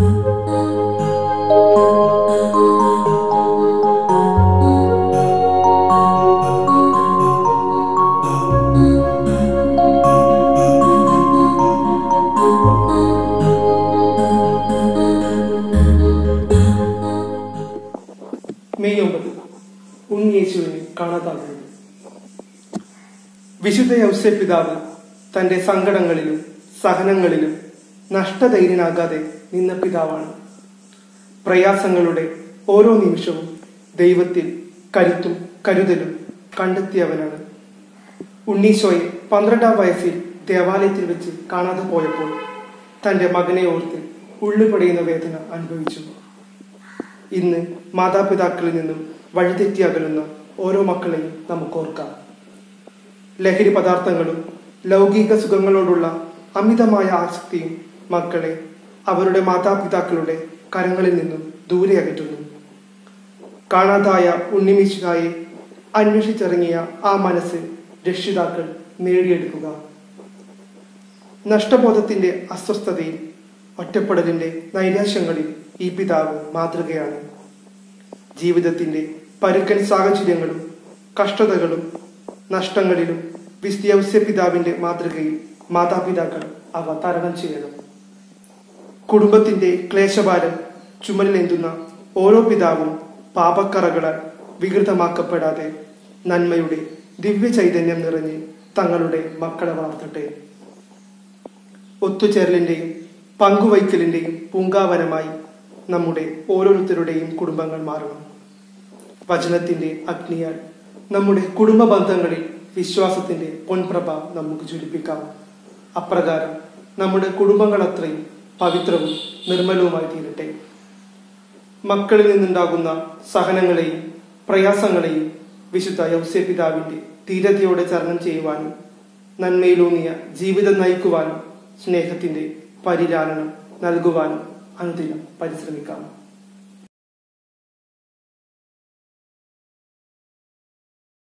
May ഒമ്പത് ഉണ്ണിയേശുവിനെ കാണാതാകുന്നത് വിശുദ്ധ യൗസെ പിതാവ് തന്റെ സങ്കടങ്ങളിലും സഹനങ്ങളിലും നഷ്ടധൈര്യനാകാതെ നിന്ന പിതാവാണ് പ്രയാസങ്ങളുടെ ഓരോ നിമിഷവും ദൈവത്തിൽ കരുത്തും കരുതലും കണ്ടെത്തിയവനാണ് ഉണ്ണീശോയെ പന്ത്രണ്ടാം വയസ്സിൽ ദേവാലയത്തിൽ വെച്ച് കാണാതെ പോയപ്പോൾ തന്റെ മകനെ ഓർത്ത് ഉള്ളുപടയുന്ന വേദന അനുഭവിച്ചു ഇന്ന് മാതാപിതാക്കളിൽ നിന്നും വഴിതെറ്റി അകലുന്ന ഓരോ മക്കളെയും നമുക്ക് ഓർക്കാം ലഹരി പദാർത്ഥങ്ങളും ലൗകിക സുഖങ്ങളോടുള്ള അമിതമായ ആസക്തിയും മക്കളെ അവരുടെ മാതാപിതാക്കളുടെ കരങ്ങളിൽ നിന്നും ദൂരെ അകറ്റുന്നു കാണാതായ ഉണ്ണിമിശുകായെ അന്വേഷിച്ചിറങ്ങിയ ആ മനസ്സ് രക്ഷിതാക്കൾ നേടിയെടുക്കുക നഷ്ടബോധത്തിന്റെ അസ്വസ്ഥതയിൽ ഒറ്റപ്പെടലിന്റെ നൈരാശ്യങ്ങളിൽ ഈ പിതാവ് മാതൃകയാണ് ജീവിതത്തിന്റെ പരുക്കൻ സാഹചര്യങ്ങളും കഷ്ടതകളും നഷ്ടങ്ങളിലും വിസ്ത്യൗസ്യ പിതാവിന്റെ മാതൃകയിൽ മാതാപിതാക്കൾ അവ തരണം ചെയ്യണം കുടുംബത്തിന്റെ ക്ലേശഭാരം ചുമലിലേന്തുന്ന ഓരോ പിതാവും പാപക്കറകളാൽ വികൃതമാക്കപ്പെടാതെ നന്മയുടെ ദിവ്യ ചൈതന്യം നിറഞ്ഞ് തങ്ങളുടെ മക്കളെ വളർത്തട്ടെ ഒത്തുചേരലിന്റെയും പങ്കുവയ്ക്കലിന്റെയും പൂങ്കാവനമായി നമ്മുടെ ഓരോരുത്തരുടെയും കുടുംബങ്ങൾ മാറണം വചനത്തിന്റെ അഗ്നിയാൽ നമ്മുടെ കുടുംബ ബന്ധങ്ങളിൽ വിശ്വാസത്തിന്റെ പൊൻപ്രഭ നമുക്ക് ജ്വലിപ്പിക്കാം അപ്രകാരം നമ്മുടെ കുടുംബങ്ങൾ അത്രയും പവിത്രവും നിർമ്മലവുമായി തീരട്ടെ മക്കളിൽ നിന്നുണ്ടാകുന്ന സഹനങ്ങളെയും പ്രയാസങ്ങളെയും വിശുദ്ധ യൗസ്യ പിതാവിന്റെ ധീരതയോടെ ചരണം ചെയ്യുവാനും നന്മയിലൂന്നിയ ജീവിതം നയിക്കുവാനും സ്നേഹത്തിന്റെ പരിലാലനം നൽകുവാനും അനുദിനം പരിശ്രമിക്കാം